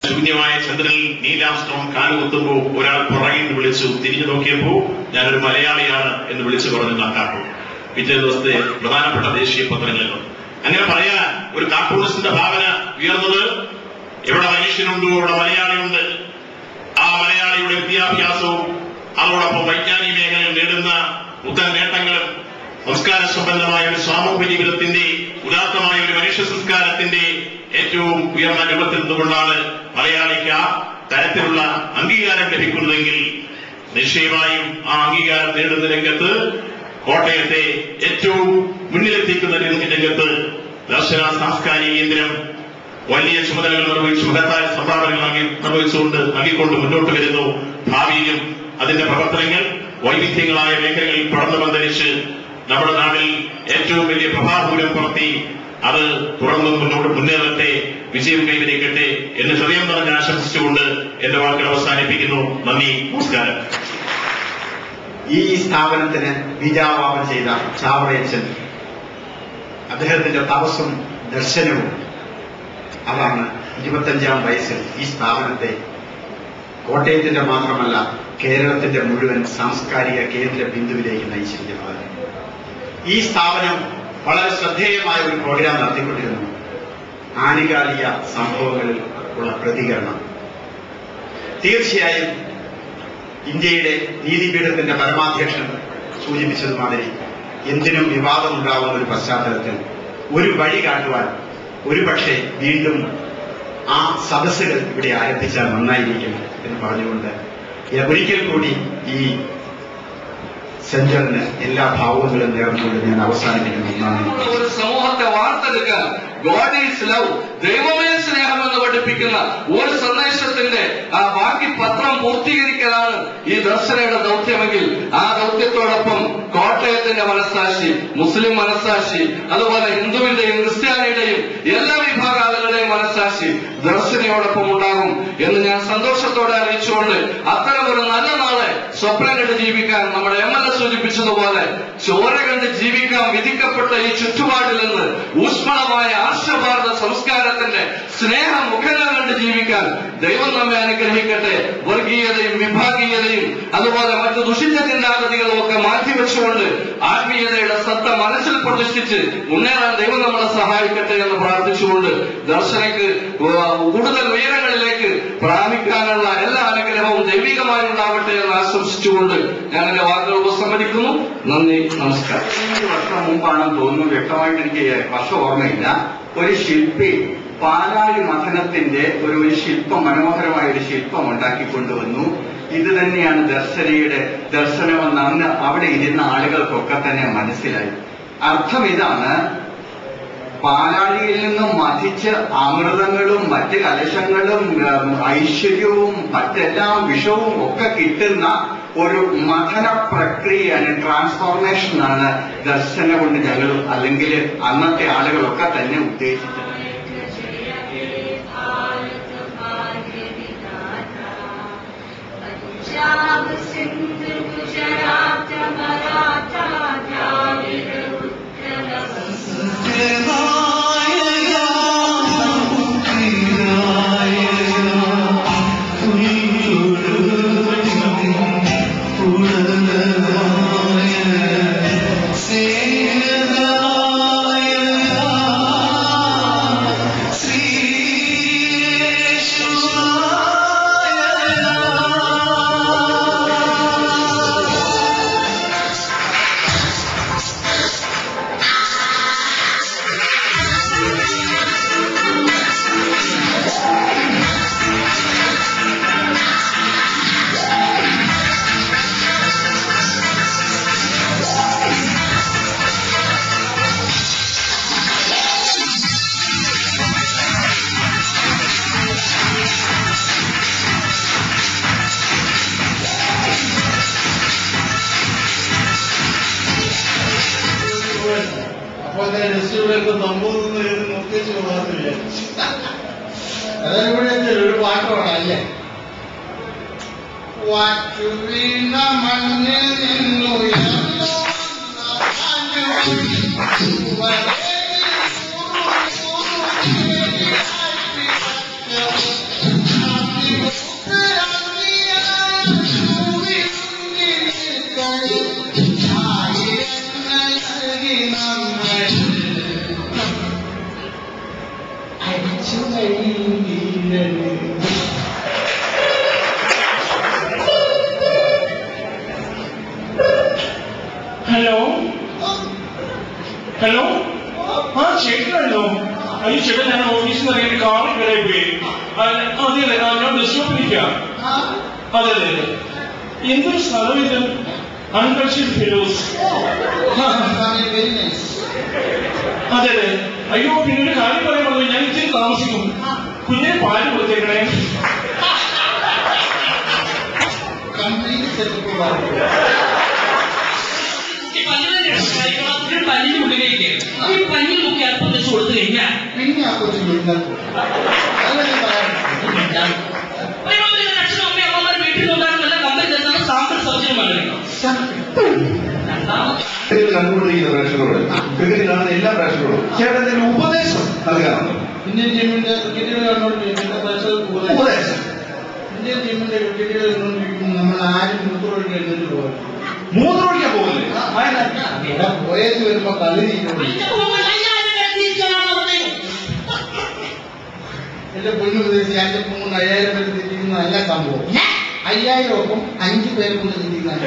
ശൂന്യമായ ചന്ദ്രനിൽ നീലാംസ്ട്രോം കാലുകുത്തുമ്പോ ഒരാൾ പുറകിൽ നിന്ന് വിളിച്ചു തിരിഞ്ഞു നോക്കിയപ്പോ ഞാനൊരു മലയാളിയാണ് എന്ന് വിളിച്ചു പറഞ്ഞു കണക്കാക്കും പിറ്റേ ദിവസത്തെ പ്രധാനപ്പെട്ട ദേശീയ പത്രങ്ങളിൽ അങ്ങനെ പറയാൻ ഒരു കാർട്ടൂണിസ്റ്റിന്റെ ഭാവന ഉയർന്നത് എവിടെ മനുഷ്യനുണ്ടോ അവിടെ മലയാളിയുണ്ട് ആ മലയാളിയുടെ വിദ്യാഭ്യാസവും അതോടൊപ്പം വൈജ്ഞാനിക മേഖലയിൽ നേടുന്ന പുത്തൻ നേട്ടങ്ങളും സംസ്കാര സമ്പന്നമായ ഒരു സാമൂഹ്യ ജീവിതത്തിന്റെ ഉദാത്തമായ ഒരു മനുഷ്യ സംസ്കാരത്തിന്റെ ഏറ്റവും ഉയർന്ന രൂപത്തിൽ നിന്നുകൊണ്ടാണ് മലയാളിക്ക് ആ തരത്തിലുള്ള അംഗീകാരം ലഭിക്കുന്നതെങ്കിൽ നിശ്ചയമായും ആ അംഗീകാരം നേടുന്ന രംഗത്ത് കോട്ടയത്തെ ഏറ്റവും മുന്നിലെത്തിക്കുന്ന രംഗത്ത് ദർശന സാംസ്കാരിക കേന്ദ്രം വലിയ ചുമതലകൾ നിർവഹിച്ചു മഹത്തായ സംഭാവനകൾ നൽകി- നിർവഹിച്ചുകൊണ്ട് നൽകിക്കൊണ്ട് മുന്നോട്ട് വരുന്നു ഭാവിയിലും അതിന്റെ പ്രവർത്തനങ്ങൾ വൈവിധ്യങ്ങളായ മേഖലകളിൽ പടർന്നു പന്തലിച്ച് നമ്മുടെ നാട്ടിൽ ഏറ്റവും വലിയ പ്രഭാപൂരം പുറത്തി അത് തുറന്നു മുന്നോട്ട് മുന്നേറട്ടെ വിജയം കൈവരിക്കട്ടെ എന്ന് ഹൃദയം പറഞ്ഞ് ആശംസിച്ചുകൊണ്ട് എന്റെ വാക്കുകൾ അവസാനിപ്പിക്കുന്നു നന്ദി നമസ്കാരം ഈ സ്ഥാപനത്തിന് ബീജാവാപം ചെയ്ത ചാവറയച്ചൻ അദ്ദേഹത്തിന്റെ തപസ്സും ദർശനവും അതാണ് ഇരുപത്തഞ്ചാം വയസ്സിൽ ഈ സ്ഥാപനത്തെ കോട്ടയത്തിന്റെ മാത്രമല്ല കേരളത്തിന്റെ മുഴുവൻ സാംസ്കാരിക കേന്ദ്ര ബിന്ദുവിലേക്ക് നയിച്ചിരിക്കുന്നത് ഈ സ്ഥാപനം വളരെ ശ്രദ്ധേയമായ ഒരു പ്രോഗ്രാം നടത്തിക്കൊണ്ടിരുന്നു ആനുകാലിക സംഭവങ്ങളിൽ ഉള്ള പ്രതികരണം തീർച്ചയായും ഇന്ത്യയുടെ നീതിപീഠത്തിന്റെ പരമാധ്യക്ഷൻ സൂചിപ്പിച്ചതുമാതിരി എന്തിനും വിവാദമുണ്ടാവുന്ന ഒരു പശ്ചാത്തലത്തിൽ ഒരു വഴി കാട്ടുവാൻ ഒരുപക്ഷെ വീണ്ടും ആ സദസ്സുകൾ ഇവിടെ ആരംഭിച്ചാൽ നന്നായിരിക്കും എന്ന് പറഞ്ഞുകൊണ്ട് ഒരിക്കൽ കൂടി ഈ സെന്ററിന് എല്ലാ ഭാവങ്ങളും നേർന്നുകൊണ്ട് ഞാൻ അവസാനിപ്പിക്കുന്നു നന്ദി ഒരു സമൂഹത്തെ വാർത്തെടുക്കാൻ ഗോഡ് ഈസ് ലവ് ദൈവമേ സ്നേഹം എന്ന് പഠിപ്പിക്കുന്ന ഒരു സന്ദേശത്തിന്റെ ആ ബാക്കി പത്രം പൂർത്തീകരിക്കലാണ് ഈ ദർശനയുടെ ദൗത്യമെങ്കിൽ ആ ദൗത്യത്തോടൊപ്പം കോട്ടയത്തിന്റെ മനസ്സാക്ഷി മുസ്ലിം മനസ്സാക്ഷി അതുപോലെ ഹിന്ദുവിന്റെയും ക്രിസ്ത്യാനിയുടെയും എല്ലാ വിഭാഗ ആളുകളുടെയും മനസ്സാക്ഷി ദർശനയോടൊപ്പം ഉണ്ടാകും എന്ന് ഞാൻ സന്തോഷത്തോടെ അറിയിച്ചുകൊണ്ട് അത്തരം ഒരു നല്ല നാളെ സ്വപ്നം കണ്ട് ജീവിക്കാൻ നമ്മുടെ എം എൽ എ സൂചിപ്പിച്ചതുപോലെ ചോര കണ്ട് ജീവിക്കാൻ വിധിക്കപ്പെട്ട ഈ ചുറ്റുപാടിൽ നിന്ന് ഊഷ്മളമായ ആർഷഭാരത സംസ്കാരത്തിന്റെ സ്നേഹ മുഖങ്ങൾ കണ്ട് ജീവിക്കാൻ ദൈവം നമ്മെ അനുഗ്രഹിക്കട്ടെ വർഗീയതയും വിഭാഗീയതയും അതുപോലെ മറ്റു ദുഷിച്ച ചിന്താഗതികളും ഒക്കെ മാറ്റിവെച്ചുകൊണ്ട് ആത്മീയതയുടെ ശ്രദ്ധ മനസ്സിൽ പ്രതിഷ്ഠിച്ച് മുന്നേറാൻ ദൈവം നമ്മളെ സഹായിക്കട്ടെ എന്ന് പ്രാർത്ഥിച്ചുകൊണ്ട് ദർശനയ്ക്ക് കൂടുതൽ ഉയരങ്ങളിലേക്ക് പ്രാപിക്കാനുള്ള എല്ലാ അനുഗ്രഹവും ദൈവികമായി ഉണ്ടാവട്ടെ എന്ന് ആശംസിച്ചുകൊണ്ട് ഞാൻ എന്റെ വാക്കുകൾ ഉപസംഹരിക്കുന്നു നന്ദി നമസ്കാരം പതിനഞ്ച് വർഷം മുമ്പാണെന്ന് തോന്നുന്നു വ്യക്തമായിട്ട് എനിക്ക് വർഷം ഓർമ്മയില്ല ഒരു ശില്പി പാലാഴി മഥനത്തിന്റെ ഒരു ഒരു ശില്പം മനോഹരമായ ഒരു ശില്പം ഉണ്ടാക്കിക്കൊണ്ടുവന്നു ഇത് തന്നെയാണ് ദർശനയുടെ ദർശനമെന്ന് അന്ന് അവിടെ ഇരുന്ന ആളുകൾക്കൊക്കെ തന്നെ മനസ്സിലായി അർത്ഥം ഇതാണ് പാലാഴിയിൽ നിന്നും മതിച്ച് അമൃതങ്ങളും മറ്റ് കലശങ്ങളും ഉം, ഐശ്വര്യവും മറ്റെല്ലാം വിഷവും ഒക്കെ കിട്ടുന്ന ഒരു മഥന പ്രക്രിയയാണ് ട്രാൻസ്ഫോർമേഷൻ ആണ് ദർശന കൊണ്ട് ഞങ്ങൾ അല്ലെങ്കിൽ അന്നത്തെ ആളുകളൊക്കെ തന്നെ ഉദ്ദേശിച്ചത് पंजाब सिंध गुजरात मराठा द्राविड उत्कल അപ്പോൾ തന്നെ ഡിസ്ട്രിബ്യൂട്ടർക്ക് നമ്പൂന്ന് എഴുതി നിർത്തിച്ചു പോകാറില്ല അതായത് ഇവിടെ ഒരു പാട്ട് വേണം അല്ലേ വാറ്റു വീണ മണ്ണിൽ നിന്നുയർന്നു വന്ന തീരണേ ഹലോ ഹലോ ആ ചേട്ടനാണല്ലോ അയ്യോ ചേട്ടൻ ഞാൻ ഓഫീസിൽ നിന്ന് ഇറങ്ങി കാറിൽ കയറി പോയി ആ, അതെ അതെ ആ, ഞാൻ ബസ് സ്റ്റോപ്പിലിരിക്കാം അതെ അതെ അതെ എന്തൊരു സ്ഥലം ഇത് അൺകൾച്ചർഡ് ഫിലോസ് വെരി നൈസ് അതെ അതെ അയ്യോ പിന്നെ ഒരു കാര്യം പറയാൻ പറഞ്ഞു ഞാൻ ഇച്ചിരി താമസിക്കും കുഞ്ഞിനെ പാല് കൊടുത്തേക്കണേ കംപ്ലീറ്റ് സെറ്റപ്പ് ഈ പല്ലിന്റെ ഒരു പല്ലിന്റെ ഉള്ളിലേക്ക് ഈ പല്ലിൽ മുക്കി അല്പം വെച്ച് കൊടുത്തു കഴിഞ്ഞാൽ പിന്നെ ആ കൊച്ചു വീട്ടിൽ അല്ല ഞാൻ പറയാം ഒരു ഒരു അച്ഛനും അമ്മയും അമ്മമാർ വീട്ടിൽ ഉണ്ടാകുന്ന നല്ല കമ്പനി തരുന്ന സാമ്പിൾ സൗജന്യം വന്നിരിക്കണം രണ്ടാമത് ക്രിക്കറ്റ് കണ്ടുകൊണ്ടിരിക്കുന്ന പ്രേക്ഷകരോട് ക്രിക്കറ്റ് കാണുന്ന എല്ലാ പ്രേക്ഷകരോടും ചേട്ടൻ എന്തെങ്കിലും ഉപദേശം നൽകാറുണ്ട് ഇന്ത്യൻ ടീമിന്റെ ക്രിക്കറ്റുകൾ കണ്ടുകൊണ്ടിരിക്കുന്ന പ്രേക്ഷകർക്ക് ഉപദേശം. ഉപദേശം ഇന്ത്യൻ ടീമിന്റെ ക്രിക്കറ്റുകൾ കണ്ടുകൊണ്ടിരിക്കുമ്പോൾ നമ്മൾ ആരും മൂത്രമൊഴിക്ക് എഴുന്നേറ്റ് പോകാം മൂത്രമൊഴിക്കാൻ പോകല്ലേ ഇവിടെ പോയേച്ച് വരുമ്പോ കളി നീക്കുന്നു എന്റെ പൊന്നു പ്രദേശി അഞ്ച് മൂന്ന് അയ്യായിരം പേര് തിരിക്കുന്ന നല്ല സംഭവം അയ്യായിരം ഒപ്പം അഞ്ച് പേര് കൊണ്ട് തിരിക്കുന്ന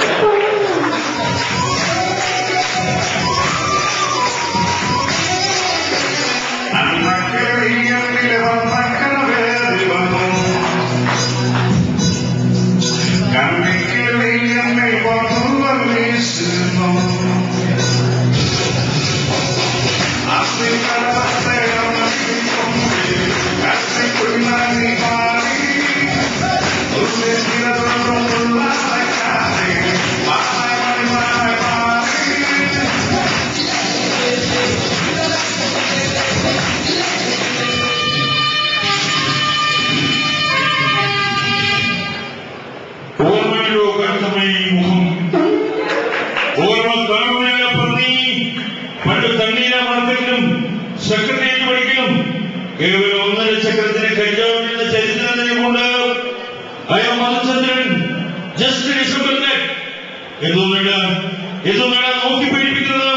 ഓർമ്മയിലോ കഷ്ടമായി മുഖം ഓർമ്മ തലമുറയില പന്നി പണ്ട് തണ്ണീര മാർക്കറ്റിലും സെക്രട്ടേറിയറ്റ് പഠിക്കലും കേവലം ഒന്നര ചക്രത്തിന് കൈജാവുന്ന ചരിത്രം കൊണ്ട് അയാൾ മധുചന്ദ്രൻ ജസ്റ്റ് ഡിസംബർ എന്തോന്നിട എന്തോന്നിട നോക്കി പേടിപ്പിക്കുന്നത്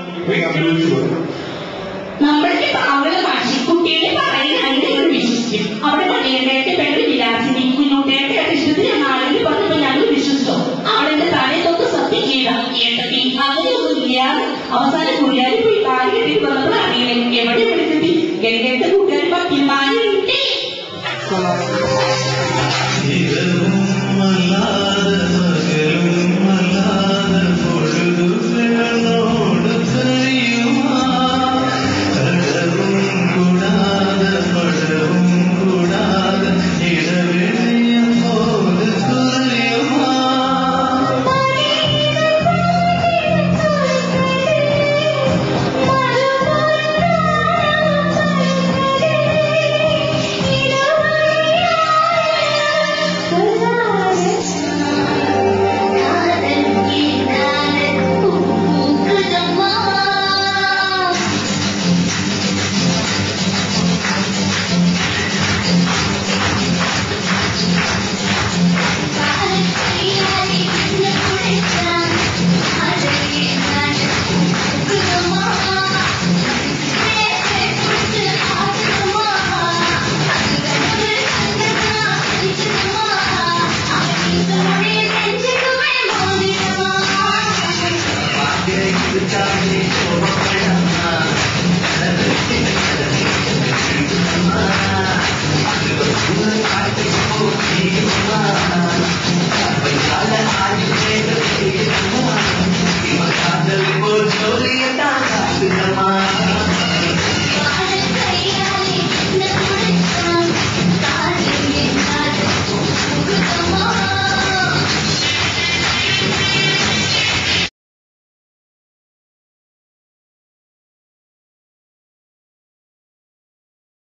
നമ്മളുടെ പാവകളെ മാറ്റി കുട്ടികളെ പറയുന്നത് ഞങ്ങൾ വിശ്വസിക്കും അവിടെ പള്ളിയിലേക്ക് പെണ്ണ് വിലാസിനി കുഞ്ഞുട്ടിയൊക്കെ ഇഷ്ടത്തിന് നാളെ പറഞ്ഞപ്പോ ഞങ്ങൾ വിശ്വസിച്ചോ അവളെന്റെ തലേ തൊട്ട് സത്യം ചെയ്ത ഏട്ടത്തി അങ്ങനെയൊന്നും ഇല്ലാതെ അവസാനം കുടിയാരി പോയി കാല് കെട്ടി വന്നപ്പോൾ അറിയണം എവിടെ വിളിച്ചെത്തി എന്റെ കൂട്ടുകാരി പത്തിമാരി കിട്ടി Thank you.